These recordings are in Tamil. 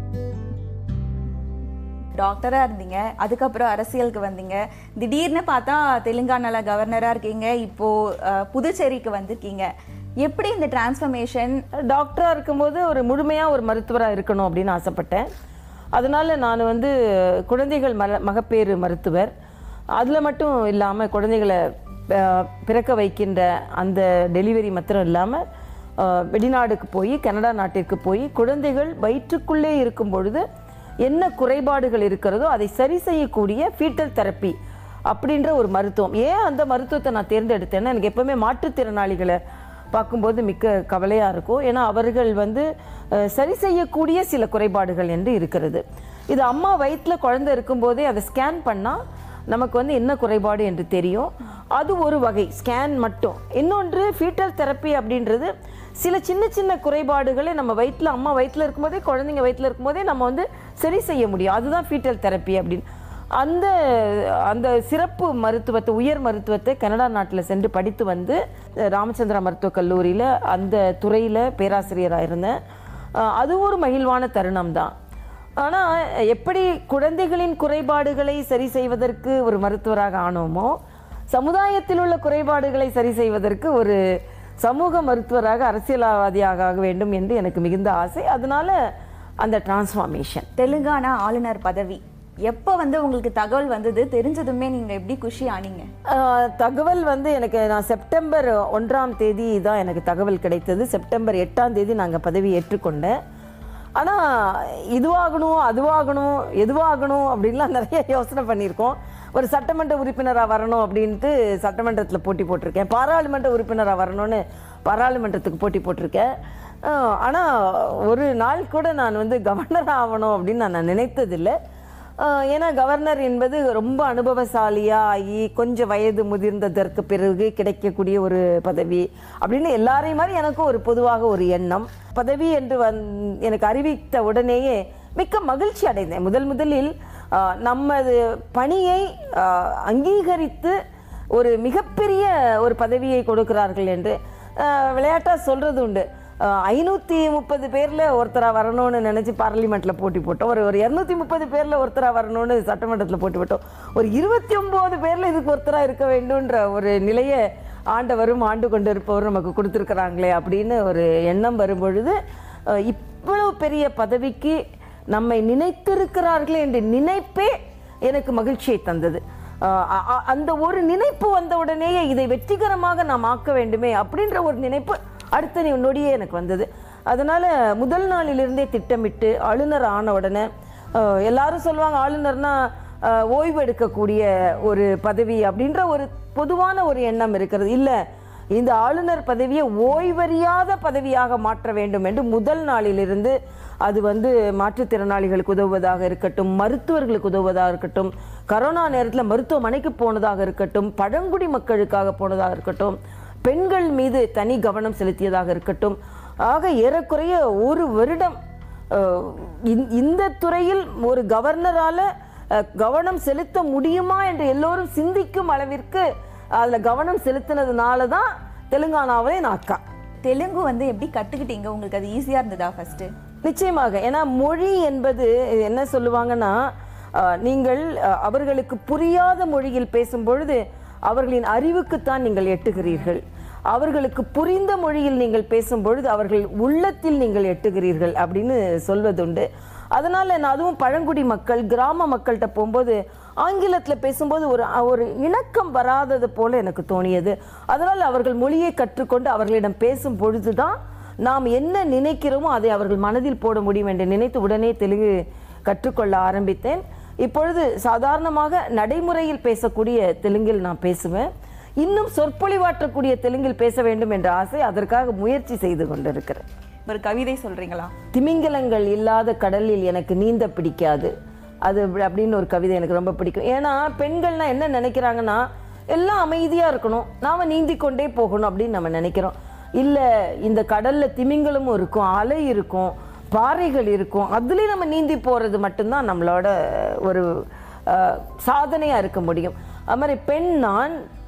டாக்டரா இருந்தீங்க அதுக்கப்புறம் அரசியலுக்கு வந்தீங்க திடீர்னு பார்த்தா தெலுங்கானால கவர்னரா இருக்கீங்க இப்போ அஹ், புதுச்சேரிக்கு வந்திருக்கீங்க எப்படி இந்த டிரான்ஸ்ஃபர்மேஷன் டாக்டராக இருக்கும்போது ஒரு முழுமையாக ஒரு மருத்துவராக இருக்கணும் அப்படின்னு ஆசைப்பட்டேன் அதனால் நான் வந்து குழந்தைகள் மர மகப்பேறு மருத்துவர் அதில் மட்டும் இல்லாமல் குழந்தைகளை அஹ், பிறக்க வைக்கின்ற அந்த டெலிவரி மாத்திரம் இல்லாமல் அஹ், வெளிநாடுக்கு போய் கனடா நாட்டிற்கு போய் குழந்தைகள் வயிற்றுக்குள்ளே இருக்கும் பொழுது என்ன குறைபாடுகள் இருக்கிறதோ அதை சரி செய்யக்கூடிய ஃபீட்டல் தெரப்பி அப்படின்ற ஒரு மருத்துவம் ஏன் அந்த மருத்துவத்தை நான் தேர்ந்தெடுத்தேன்னா எனக்கு எப்பவுமே மாற்றுத்திறனாளிகளை பார்க்கும்போது மிக்க கவலையாக இருக்கும் ஏன்னா அவர்கள் வந்து அஹ், சரி செய்யக்கூடிய சில குறைபாடுகள் என்று இருக்கிறது இது அம்மா வயிற்றில் குழந்தை இருக்கும்போதே அதை ஸ்கேன் பண்ணால் நமக்கு வந்து என்ன குறைபாடு என்று தெரியும் அது ஒரு வகை ஸ்கேன் மட்டும் இன்னொன்று ஃபீட்டல் தெரப்பி அப்படின்றது சில சின்ன சின்ன குறைபாடுகளை நம்ம வயிற்றில் அம்மா வயிற்றில் இருக்கும்போதே குழந்தைங்க வயிற்றில் இருக்கும்போதே நம்ம வந்து சரி செய்ய முடியும் அதுதான் ஃபீட்டல் தெரப்பி அப்படின்னு அந்த அந்த சிறப்பு மருத்துவத்தை உயர் மருத்துவத்தை கனடா நாட்டில் சென்று படித்து வந்து அஹ், ராமச்சந்திரா மருத்துவக் கல்லூரியில் அந்த துறையில் பேராசிரியராக இருந்தேன் அஹ், அது ஒரு மகிழ்வான தருணம் தான் ஆனால் எப்படி குழந்தைகளின் குறைபாடுகளை சரி செய்வதற்கு ஒரு மருத்துவராக ஆனோமோ சமுதாயத்தில் உள்ள குறைபாடுகளை சரி செய்வதற்கு ஒரு சமூக மருத்துவராக அரசியல்வாதியாக ஆக வேண்டும் என்று எனக்கு மிகுந்த ஆசை அதனால அந்த டிரான்ஸ்ஃபார்மேஷன் தெலுங்கானா ஆளுநர் பதவி எப்போ வந்து உங்களுக்கு தகவல் வந்தது தெரிஞ்சதுமே நீங்க எப்படி குஷி ஆனீங்க ஆஹ் தகவல் வந்து எனக்கு நான் செப்டம்பர் ஒன்றாம் தேதி தான் எனக்கு தகவல் கிடைத்தது செப்டம்பர் எட்டாம் தேதி நாங்கள் பதவி ஏற்றுக்கொண்டேன் ஆனால் இதுவாகணும் அதுவாகணும் எதுவாகணும் அப்படின்லாம் நிறைய யோசனை பண்ணியிருக்கோம் ஒரு சட்டமன்ற உறுப்பினராக வரணும் அப்படின்ட்டு சட்டமன்றத்தில் போட்டி போட்டிருக்கேன் பாராளுமன்ற உறுப்பினராக வரணும்னு பாராளுமன்றத்துக்கு போட்டி போட்டிருக்கேன் ஆனால் ஒரு நாள் கூட நான் வந்து கவர்னர் ஆகணும் அப்படின்னு நான் நினைத்ததில்லை ஆஹ் ஏன்னா கவர்னர் என்பது ரொம்ப அனுபவசாலியாக ஆகி கொஞ்சம் வயது முதிர்ந்ததற்கு பிறகு கிடைக்கக்கூடிய ஒரு பதவி அப்படின்னு எல்லாரையும் மாதிரி எனக்கும் ஒரு பொதுவாக ஒரு எண்ணம் பதவி என்று வந் எனக்கு அறிவித்த உடனேயே மிக்க மகிழ்ச்சி அடைந்தேன் முதல் முதலில் ஆஹ் நமது பணியை ஆஹ் அங்கீகரித்து ஒரு மிகப்பெரிய ஒரு பதவியை கொடுக்கிறார்கள் என்று விளையாட்டாக சொல்கிறது உண்டு ஐநூற்றி முப்பது பேரில் ஒருத்தராக வரணும்னு நினச்சி பார்லிமெண்ட்டில் போட்டி போட்டோம் ஒரு ஒரு இரநூத்தி முப்பது பேரில் ஒருத்தராக வரணும்னு சட்டமன்றத்தில் போட்டி போட்டோம் ஒரு இருபத்தி ஒம்பது பேரில் இதுக்கு ஒருத்தராக இருக்க வேண்டும்ன்ற ஒரு நிலையை ஆண்டவரும் ஆண்டு கொண்டு இருப்பவரும் நமக்கு கொடுத்துருக்குறாங்களே அப்படின்னு ஒரு எண்ணம் வரும்பொழுது அஹ், இவ்வளவு பெரிய பதவிக்கு நம்மை நினைத்திருக்கிறார்களே என்ற நினைப்பே எனக்கு மகிழ்ச்சியை தந்தது அஹ் அ- அ- அந்த ஒரு நினைப்பு வந்த உடனேயே இதை வெற்றிகரமாக நாம் ஆக்க வேண்டுமே அப்படின்ற ஒரு நினைப்பு அடுத்த நி- நொடியே எனக்கு வந்தது அதனால முதல் நாளிலிருந்தே திட்டமிட்டு ஆளுநர் ஆன உடனே அஹ், எல்லாரும் சொல்லுவாங்க ஆளுநர்னா அஹ், ஓய்வு எடுக்கக்கூடிய ஒரு பதவி அப்படின்ற ஒரு பொதுவான ஒரு எண்ணம் இருக்கிறது இல்லை இந்த ஆளுநர் பதவியை ஓய்வறியாத பதவியாக மாற்ற வேண்டும் என்று முதல் நாளிலிருந்து அது வந்து மாற்றுத்திறனாளிகளுக்கு உதவுவதாக இருக்கட்டும் மருத்துவர்களுக்கு உதவுவதாக இருக்கட்டும் கரோனா நேரத்தில் மருத்துவமனைக்கு போனதாக இருக்கட்டும் பழங்குடி மக்களுக்காக போனதாக இருக்கட்டும் பெண்கள் மீது தனி கவனம் செலுத்தியதாக இருக்கட்டும் ஆக ஏறக்குறைய ஒரு வருடம் அஹ், இந்த- இந்த துறையில் ஒரு கவர்னரால அஹ், கவனம் செலுத்த முடியுமா என்று எல்லோரும் சிந்திக்கும் அளவிற்கு அதில் கவனம் செலுத்தினதுனால தான் தெலுங்கானாவே நான் அக்கா தெலுங்கு வந்து எப்படி கத்துக்கிட்டீங்க உங்களுக்கு அது ஈஸியா இருந்ததா ஃபர்ஸ்ட் நிச்சயமாக ஏன்னா மொழி என்பது என்ன சொல்லுவாங்கன்னா அஹ், நீங்கள் அஹ், அவர்களுக்கு புரியாத மொழியில் பேசும் பொழுது அவர்களின் அறிவுக்குத்தான் நீங்கள் எட்டுகிறீர்கள் அவர்களுக்கு புரிந்த மொழியில் நீங்கள் பேசும் பொழுது அவர்கள் உள்ளத்தில் நீங்கள் எட்டுகிறீர்கள் அப்படின்னு சொல்வதுண்டு அதனால நான் அதுவும் பழங்குடி மக்கள் கிராம மக்கள்கிட்ட போகும்போது ஆங்கிலத்தில் பேசும்போது ஒரு ஒரு இணக்கம் வராதது போல எனக்கு தோணியது அதனால் அவர்கள் மொழியை கற்றுக்கொண்டு அவர்களிடம் பேசும் பொழுதுதான் நாம் என்ன நினைக்கிறோமோ அதை அவர்கள் மனதில் போட முடியும் என்று நினைத்து உடனே தெலுங்கு கற்றுக்கொள்ள ஆரம்பித்தேன் இப்பொழுது சாதாரணமாக நடைமுறையில் பேசக்கூடிய தெலுங்கில் நான் பேசுவேன் இன்னும் சொற்பொழிவாற்றக்கூடிய தெலுங்கில் பேச வேண்டும் என்ற ஆசை அதற்காக முயற்சி செய்து கொண்டிருக்கிறேன் ஒரு கவிதை சொல்றீங்களா திமிங்கலங்கள் இல்லாத கடலில் எனக்கு நீந்த பிடிக்காது அது அப்படி- அப்படின்னு ஒரு கவிதை எனக்கு ரொம்ப பிடிக்கும் ஏன்னா பெண்கள்னா என்ன நினைக்கிறாங்கன்னா எல்லாம் அமைதியாக இருக்கணும் நாம் நீந்தி கொண்டே போகணும் அப்படின்னு நம்ம நினைக்கிறோம் இல்லை இந்த கடலில் திமிங்கலமும் இருக்கும் அலை இருக்கும் பாறைகள் இருக்கும் அதுலேயும் நம்ம நீந்தி போகிறது மட்டும்தான் நம்மளோட ஒரு சாதனையாக இருக்க முடியும் அது மாதிரி பெண் நான்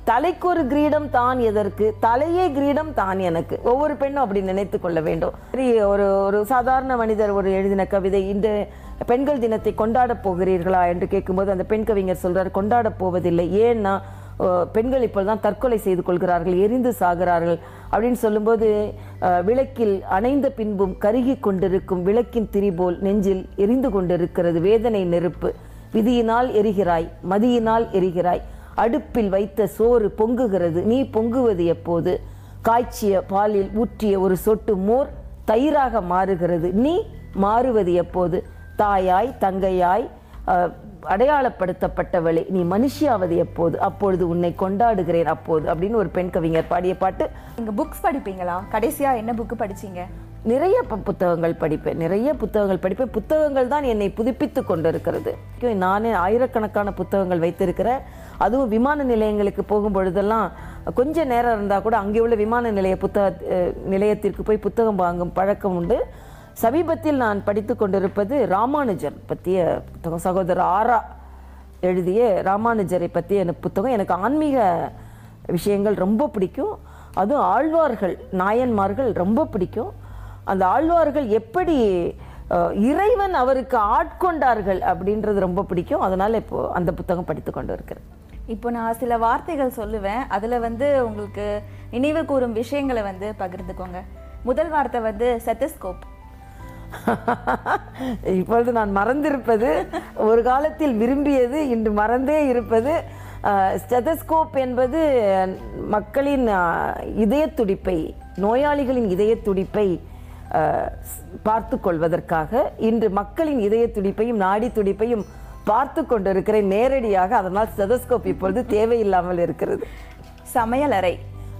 தலைக்கு ஒரு கிரீடம் தான் எதற்கு தலையே கிரீடம் தான் எனக்கு ஒவ்வொரு பெண்ணும் அப்படி நினைத்து கொள்ள வேண்டும் சரி ஒரு ஒரு சாதாரண மனிதர் ஒரு எழுதின கவிதை இந்த பெண்கள் தினத்தை கொண்டாடப் போகிறீர்களா என்று கேட்கும்போது அந்த பெண் கவிஞர் சொல்றார் கொண்டாடப் போவதில்லை ஏன்னா அஹ், பெண்கள் இப்பொழுதுதான் தற்கொலை செய்து கொள்கிறார்கள் எரிந்து சாகிறார்கள் அப்படின்னு சொல்லும்போது அஹ், விளக்கில் அணைந்த பின்பும் கருகி கொண்டிருக்கும் விளக்கின் திரிபோல் நெஞ்சில் எரிந்து கொண்டிருக்கிறது வேதனை நெருப்பு விதியினால் எரிகிறாய் மதியினால் எரிகிறாய் அடுப்பில் வைத்த சோறு பொங்குகிறது நீ பொங்குவது எப்போது காய்ச்சிய பாலில் ஊற்றிய ஒரு சொட்டு மோர் தயிராக மாறுகிறது நீ மாறுவது எப்போது தாயாய் தங்கையாய் அஹ், அடையாளப்படுத்தப்பட்டவளே நீ மனுஷியாவது எப்போது அப்பொழுது உன்னை கொண்டாடுகிறேன் அப்போது அப்படின்னு ஒரு பெண் கவிஞர் பாடிய பாட்டு நீங்க புக்ஸ் படிப்பீங்களா கடைசியா என்ன புக் படிச்சீங்க நிறைய ப- புத்தகங்கள் படிப்பேன் நிறைய புத்தகங்கள் படிப்பேன் புத்தகங்கள் தான் என்னை புதுப்பித்து கொண்டிருக்கிறது நானே ஆயிரக்கணக்கான புத்தகங்கள் வைத்திருக்கிறேன் அதுவும் விமான நிலையங்களுக்கு போகும் பொழுதெல்லாம் கொஞ்ச நேரம் இருந்தால் கூட அங்கே உள்ள விமான நிலைய புத்தக அஹ், நிலையத்திற்கு போய் புத்தகம் வாங்கும் பழக்கம் உண்டு சமீபத்தில் நான் படித்து கொண்டிருப்பது ராமானுஜர் பற்றிய புத்தகம் சகோதரர் ஆரா எழுதிய ராமானுஜரை பற்றிய எனக்கு புத்தகம் எனக்கு ஆன்மீக விஷயங்கள் ரொம்ப பிடிக்கும் அதுவும் ஆழ்வார்கள் நாயன்மார்கள் ரொம்ப பிடிக்கும் அந்த ஆழ்வார்கள் எப்படி அஹ், இறைவன் அவருக்கு ஆட்கொண்டார்கள் அப்படின்றது ரொம்ப பிடிக்கும் அதனால் இப்போ அந்த புத்தகம் படித்து கொண்டு இருக்கிறேன் இப்போ நான் சில வார்த்தைகள் சொல்லுவேன் அதுல வந்து உங்களுக்கு நினைவு கூறும் விஷயங்களை வந்து பகிர்ந்துக்கோங்க முதல் வார்த்தை வந்து செத்தஸ்கோப் இப்பொழுது நான் மறந்திருப்பது ஒரு காலத்தில் விரும்பியது இன்று மறந்தே இருப்பது ஸ்டெதஸ்கோப் என்பது மக்களின் அஹ், இதயத் துடிப்பை நோயாளிகளின் இதயத் துடிப்பை அஹ், பார்த்து கொள்வதற்காக இன்று மக்களின் இதயத் துடிப்பையும் நாடி துடிப்பையும் பார்த்து கொண்டிருக்கிறேன் நேரடியாக அதனால் ஸ்டெதஸ்கோப் இப்பொழுது தேவையில்லாமல் இருக்கிறது சமையலறை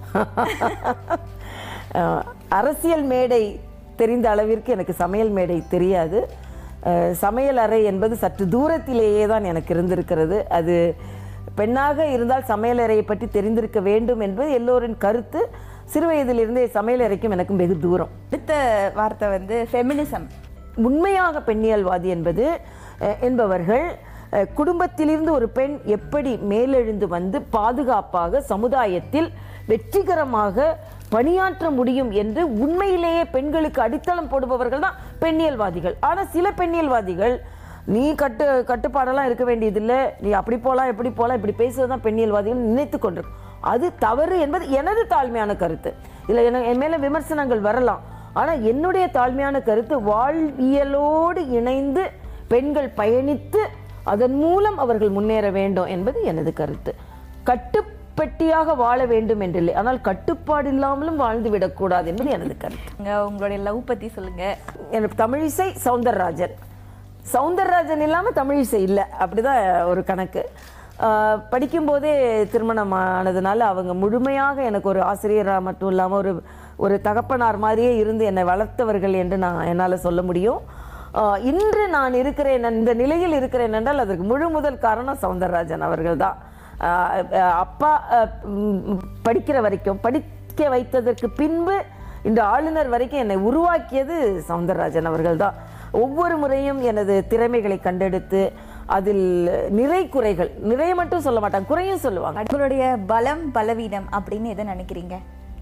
அஹ், அரசியல் மேடை தெரிந்த அளவிற்கு எனக்கு சமையல் மேடை தெரியாது அஹ், சமையல் அறை என்பது சற்று தூரத்திலேயே தான் எனக்கு இருந்திருக்கிறது அது பெண்ணாக இருந்தால் சமையல் அறையை பற்றி தெரிந்திருக்க வேண்டும் என்பது எல்லோரின் கருத்து சிறு வயதிலிருந்தே சமையல் அறைக்கும் எனக்கும் வெகு தூரம் அடுத்த வார்த்தை வந்து ஃபெமினிசம் உண்மையாக பெண்ணியல்வாதி என்பது அஹ், என்பவர்கள் அஹ், குடும்பத்திலிருந்து ஒரு பெண் எப்படி மேலெழுந்து வந்து பாதுகாப்பாக சமுதாயத்தில் வெற்றிகரமாக பணியாற்ற முடியும் என்று உண்மையிலேயே பெண்களுக்கு அடித்தளம் போடுபவர்கள் தான் பெண்ணியல்வாதிகள் ஆனால் சில பெண்ணியல்வாதிகள் நீ கட்டு கட்டுப்பாடெல்லாம் இருக்க வேண்டியதில்லை நீ அப்படி போகலாம் எப்படி போகலாம் இப்படி பேசுவது தான் பெண்ணியல்வாதிகள் நினைத்து கொண்டிருக்கும் அது தவறு என்பது எனது தாழ்மையான கருத்து இல்லை என என் மேலே விமர்சனங்கள் வரலாம் ஆனால் என்னுடைய தாழ்மையான கருத்து வாழ்வியலோடு இணைந்து பெண்கள் பயணித்து அதன் மூலம் அவர்கள் முன்னேற வேண்டும் என்பது எனது கருத்து கட்டுப்பட்டியாக வாழ வேண்டும் என்றில்லை ஆனால் கட்டுப்பாடு இல்லாமலும் வாழ்ந்து விடக்கூடாது என்பது எனது கருத்து உங்க உங்களுடைய லவ் பத்தி சொல்லுங்க எனக்கு தமிழிசை சவுந்தரராஜன் சவுந்தரராஜன் இல்லாமல் தமிழிசை இல்லை அப்படிதான் ஒரு கணக்கு ஆஹ் படிக்கும்போதே திருமணம் ஆனதுனால அவங்க முழுமையாக எனக்கு ஒரு ஆசிரியராக மட்டும் இல்லாமல் ஒரு ஒரு தகப்பனார் மாதிரியே இருந்து என்னை வளர்த்தவர்கள் என்று நான் என்னால் சொல்ல முடியும் ஆஹ் இன்று நான் இருக்கிறேன் இந்த நிலையில் இருக்கிறேன் என்றால் அதற்கு முழு முதல் காரணம் சவுந்தரராஜன் அவர்கள் தான் அப்பா ஆஹ் உம் படிக்கிற வரைக்கும் படிக்க வைத்ததற்கு பின்பு இந்த ஆளுநர் வரைக்கும் என்னை உருவாக்கியது சவுந்தரராஜன் அவர்கள் தான் ஒவ்வொரு முறையும் எனது திறமைகளை கண்டெடுத்து அதில் நிறை குறைகள் நிறைய மட்டும் சொல்ல மாட்டாங்க குறையும் சொல்லுவாங்க உங்களுடைய பலம் பலவீனம் அப்படின்னு எதை நினைக்கிறீங்க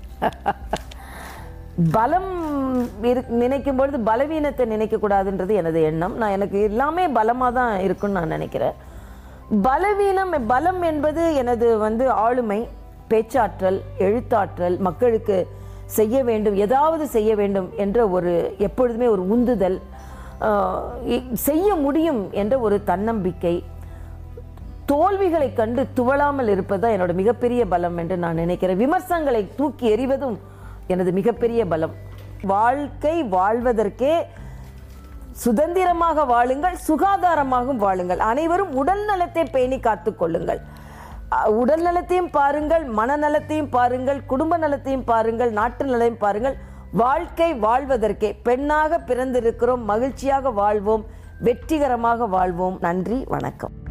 பலம் இரு நினைக்கும் பொழுது பலவீனத்தை நினைக்கக்கூடாதுன்றது எனது எண்ணம் நான் எனக்கு எல்லாமே பலமாக தான் இருக்குன்னு நான் நினைக்கிறேன் பலவீனம் பலம் என்பது எனது வந்து ஆளுமை பேச்சாற்றல் எழுத்தாற்றல் மக்களுக்கு செய்ய வேண்டும் ஏதாவது செய்ய வேண்டும் என்ற ஒரு எப்பொழுதுமே ஒரு உந்துதல் ஆஹ் இ- செய்ய முடியும் என்ற ஒரு தன்னம்பிக்கை தோல்விகளை கண்டு துவளாமல் இருப்பது தான் என்னோட மிகப்பெரிய பலம் என்று நான் நினைக்கிறேன் விமர்சனங்களை தூக்கி எறிவதும் எனது மிகப்பெரிய பலம் வாழ்க்கை வாழ்வதற்கே சுதந்திரமாக வாழுங்கள் சுகாதாரமாகவும் வாழுங்கள் அனைவரும் உடல் நலத்தை பேணி காத்துக் கொள்ளுங்கள் அஹ், உடல் நலத்தையும் பாருங்கள் மனநலத்தையும் பாருங்கள் குடும்ப நலத்தையும் பாருங்கள் நாட்டு நலத்தையும் பாருங்கள் வாழ்க்கை வாழ்வதற்கே பெண்ணாக பிறந்திருக்கிறோம் மகிழ்ச்சியாக வாழ்வோம் வெற்றிகரமாக வாழ்வோம் நன்றி வணக்கம்